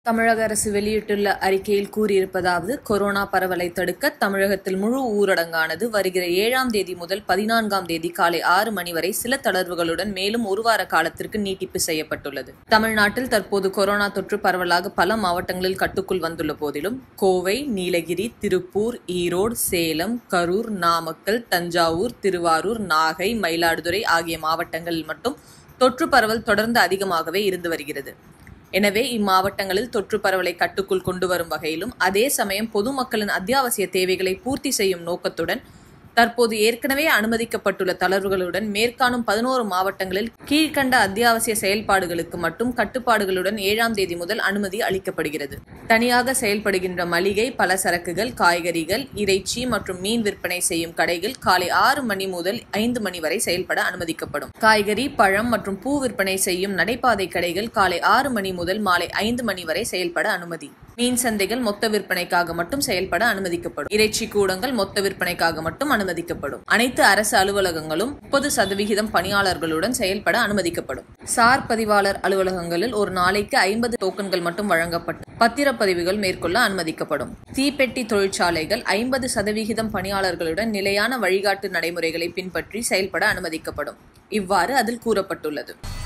தமிழக அரசு வெளியிட்டுள்ள அறிக்கையில் கூறியிருப்பதாவது கொரோனா பரவலை தடுக்க தமிழகத்தில் முழு ஊரடங்கானது வருகிற ஏழாம் தேதி முதல் பதினான்காம் தேதி காலை ஆறு மணி வரை சில தளர்வுகளுடன் மேலும் ஒரு வார காலத்திற்கு நீட்டிப்பு செய்யப்பட்டுள்ளது தமிழ்நாட்டில் தற்போது கொரோனா தொற்று பரவலாக பல மாவட்டங்களில் கட்டுக்குள் வந்துள்ள போதிலும் கோவை நீலகிரி திருப்பூர் ஈரோடு சேலம் கரூர் நாமக்கல் தஞ்சாவூர் திருவாரூர் நாகை மயிலாடுதுறை ஆகிய மாவட்டங்களில் மட்டும் தொற்று பரவல் தொடர்ந்து அதிகமாகவே இருந்து வருகிறது எனவே இம்மாவட்டங்களில் தொற்று பரவலை கட்டுக்குள் கொண்டு வரும் வகையிலும் அதே சமயம் பொதுமக்களின் அத்தியாவசிய தேவைகளை பூர்த்தி செய்யும் நோக்கத்துடன் தற்போது ஏற்கனவே அனுமதிக்கப்பட்டுள்ள தளர்வுகளுடன் மேற்காணும் பதினோரு மாவட்டங்களில் கீழ்கண்ட அத்தியாவசிய செயல்பாடுகளுக்கு மட்டும் கட்டுப்பாடுகளுடன் ஏழாம் தேதி முதல் அனுமதி அளிக்கப்படுகிறது தனியாக செயல்படுகின்ற மளிகை பலசரக்குகள் காய்கறிகள் இறைச்சி மற்றும் மீன் விற்பனை செய்யும் கடைகள் காலை ஆறு மணி முதல் ஐந்து மணி வரை செயல்பட அனுமதிக்கப்படும் காய்கறி பழம் மற்றும் பூ விற்பனை செய்யும் நடைபாதை கடைகள் காலை ஆறு மணி முதல் மாலை ஐந்து மணி வரை செயல்பட அனுமதி மீன் சந்தைகள் மொத்த விற்பனைக்காக மட்டும் செயல்பட அனுமதிக்கப்படும் இறைச்சி கூடங்கள் மொத்த விற்பனைக்காக மட்டும் அனுமதிக்கப்படும் அனைத்து அரசு அலுவலகங்களும் முப்பது சதவிகிதம் பணியாளர்களுடன் செயல்பட அனுமதிக்கப்படும் சார் பதிவாளர் அலுவலகங்களில் ஒரு நாளைக்கு ஐம்பது டோக்கன்கள் மட்டும் வழங்கப்பட்டு பத்திரப்பதிவுகள் மேற்கொள்ள அனுமதிக்கப்படும் தீப்பெட்டி தொழிற்சாலைகள் ஐம்பது சதவிகிதம் பணியாளர்களுடன் நிலையான வழிகாட்டு நடைமுறைகளை பின்பற்றி செயல்பட அனுமதிக்கப்படும் இவ்வாறு அதில் கூறப்பட்டுள்ளது